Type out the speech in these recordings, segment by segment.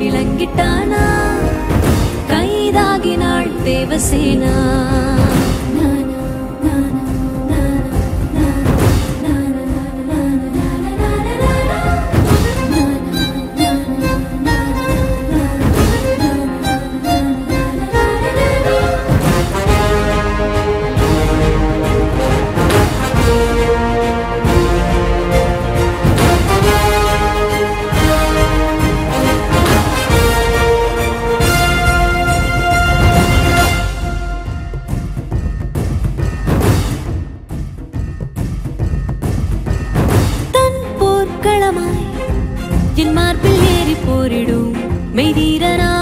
விளங்கிட்டானா கைதாகினாள் தேவசேனா தன் போர்க்களமாய் என் மார்பில் ஏறி போரிடும் மெய்தீரனா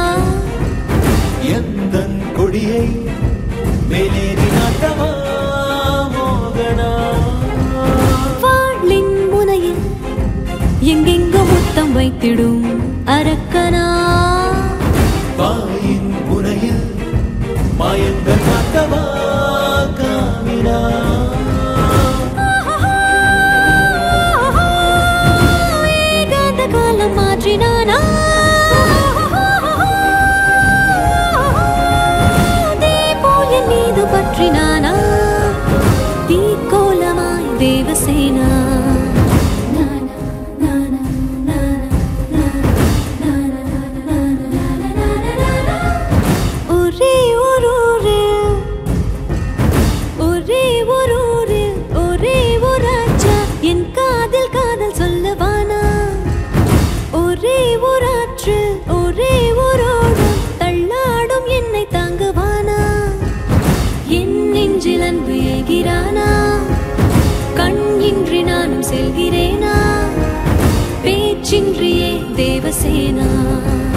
எந்தன் கொடியை மேலேறி நாட்டவா மோகனா வாளின் முனையில் எங்கெங்கோ முத்தம் வைத்திடும் அரக்கனா வாயின் முனையில் மாயங்கள் காட்டவா காமினா ஏகாந்த காலம் மாற்றினானா தீபோல் என் மீது பற்றினானா தீக்கோலமாய் தேவசேனா ஒரே ஒரு ஊரில் ஒரே ஒரு ஊரில் ஒரே ஒரு ராஜா என் காதில் காதல் சொல்லவானா ஒரே ஒரு ஆற்றில் ஒரே ஒரு ஓடம் தள்ளாடும் என்னை தாங்குவானா என் நெஞ்சில் அன்பு ஏகிறானா கண் இன்றி நானும் செல்கிறேனா பேச்சின்றியே தேவசேனா